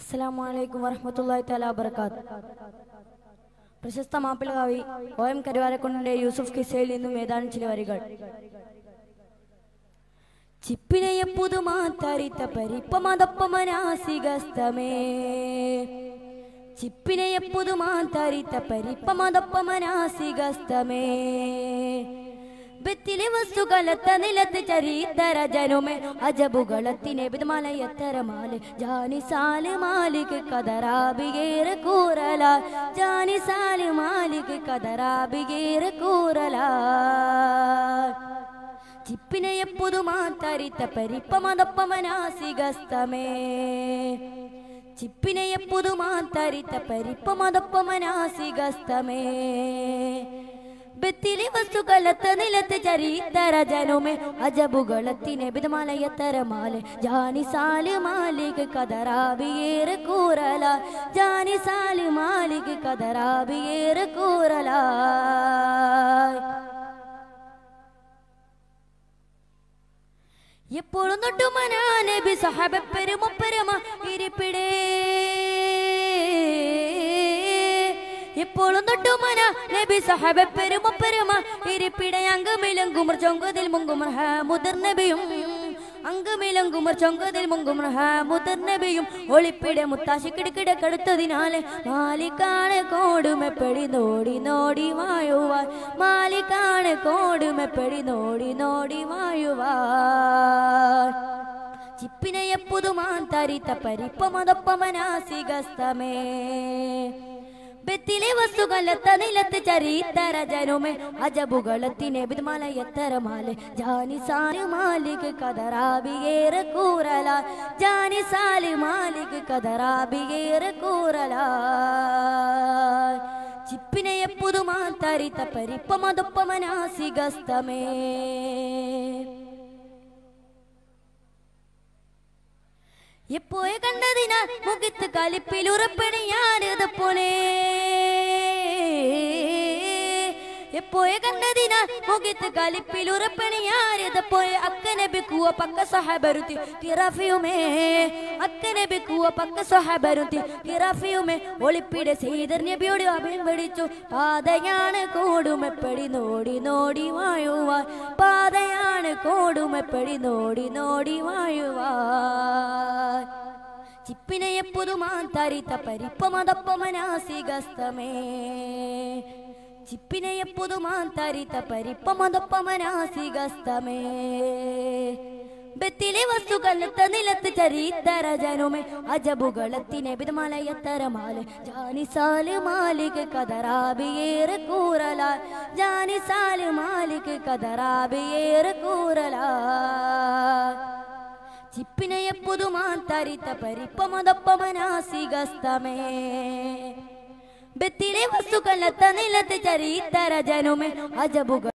അസ്സലാമു അലൈക്കും വറഹ്മത്തുള്ളാഹി തആല വബറകാത്ത് പ്രശസ്ത മാപ്പിള കവി ഒ എം കരുവാരക്കുണ്ടിന്റെ യൂസുഫ് കിസയിൽ നിന്നും ഏതാനും ചില വരികൾ ചിപ്പിനെയ പുതുമാത്തരിത്ത പരിപ്പമതപ്പമനാസികസ്തമേ ചിപ്പിനെയ പുതുമാത്തരിത്ത പരിപ്പമതപ്പമനാസികസ്തമേ ബെത്തിലെ വസ്തുകളത്ത നിലത്ത് ചരിത്തര ജനുമെ അജബുകളത്തിനെ ബിദ്മലയത്തരമാല് ജാനിസാല് മാലിക് കതറാബികേറെ കൂറല ജാനിസാല് മാലിക് കതറാബികേറെ കൂറല ചിപ്പിനെയ പുതുമാത്തരിത്ത പരിപ്പമതപ്പമനാസികസ്തമേ ചിപ്പിനെയ പുതുമാത്തരിത്ത പരിപ്പമതപ്പമനാസികസ്തമേ ബെത്തിലെ വസ്തുക്കളത്ത് നിലത്ത് ചരിത്തര ജനുമെ അജബുകളത്തിനെ ബിദമലയത്തരമാല് ജാനിസാല് മാലിക് കതറാബിയേറെ കൂറല ജാനിസാല് മാലിക് കതറാബിയേറെ കൂറല എപ്പോഴും തൊട്ടുമനാ നബി സഹബ പെരുമൊപ്പരമ ഇരിപ്പിടേ എപ്പോഴും തൊട്ടുമന നബി സഹബ പെരുമൊപ്പരമ ഇരിപ്പിട അങ്കമിലങ്കുമർ ചൊങ്കതിൽ മുങ്കുമർ ഹാ മുതിർ നബിയും അങ്കമിലങ്കുമർ ചൊങ്കതിൽ മുങ്കുമർ ഹാ മുതിർ നബിയും ഒളിപ്പിടെ മുത്താശി കിടക്കിട കടുത്തതിനാലെ മാലിക്കാണ് കോടുമെപ്പടി നോടി നോടി വായുവാൻ മാലിക്കാണ് കോടുമെപ്പടി നോടി നോടി വായുവാൻ ചിപ്പിനെയ പുതുമാൻ തരിത്ത പരിപ്പമതപ്പമനാസികസ്തമേ ബെത്തിലെ വസ്തുകളത്ത നിലത്ത് ചരിത്തര ജനുമെ അജബുകളത്തിനെ ബിദ്മലയത്തരമാല് ജാനിസാല് മാലിക് കതറാബിയേറെ കൂറല ജാനിസാല് മാലിക് കതറാബിയേറെ കൂറല ചിപ്പിനെയ പുതുമാൻ തരിത്ത പരിപ്പമതൊപ്പമനാസികസ്തമേ എപ്പോയ കണ്ടതിനാൽ മുഖത്ത് കലിപ്പിൽ ഉറപ്പണിയാനത് പോലെ എപ്പോയ കണ്ടതിനാൽ മുഖത്ത് കലിപ്പിൽ ഉറപ്പണിയാനത് പോലെ അക്കനെ ബിക്കുവ പക്ക സഹബരുത്തി തിറഫിയുമേ അക്കനെ ബിക്കുവ പക്ക സഹബരുത്തി തിറഫിയുമേ ഒളിപ്പിടെ സീതർ നബിയോട് അഭയം പിടിച്ചു പാതയാണ് കൂടുമെപ്പടി നോടി നോടി വാഴുവാൻ പാതയാണ് കൂടുമെപ്പടി നോടി നോടി വാഴുവാൻ ചിപ്പിനെയ പുതുമാൻ തരിത്ത പരിപ്പമതപ്പമനാസികസ്തമേ ചിപ്പിനെയ പുതുമാൻ തരിത്ത പരിപ്പമതപ്പമനാസികസ്തമേ ബെത്തിലെ വസ്തുക്കളത്ത നിലത്ത് ചരിത്തര ജനുമെ അജബുകളത്തിനെ ബിദ്മലയത്തരമാല് ജാനിസാല് മാലിക് കതറാബിയേറെ കൂറല ജാനിസാല് മാലിക് കതറാബിയേറെ കൂറല ചിപ്പിനെയ പുതുമാൻ തരിത്ത പരിപ്പമതപ്പമനാസികസ്തമേ ബെത്തിലെ വസ്തുക്കളത്ത നിലത്ത് ചരിത്തര ജനുമെ അജബുകൾ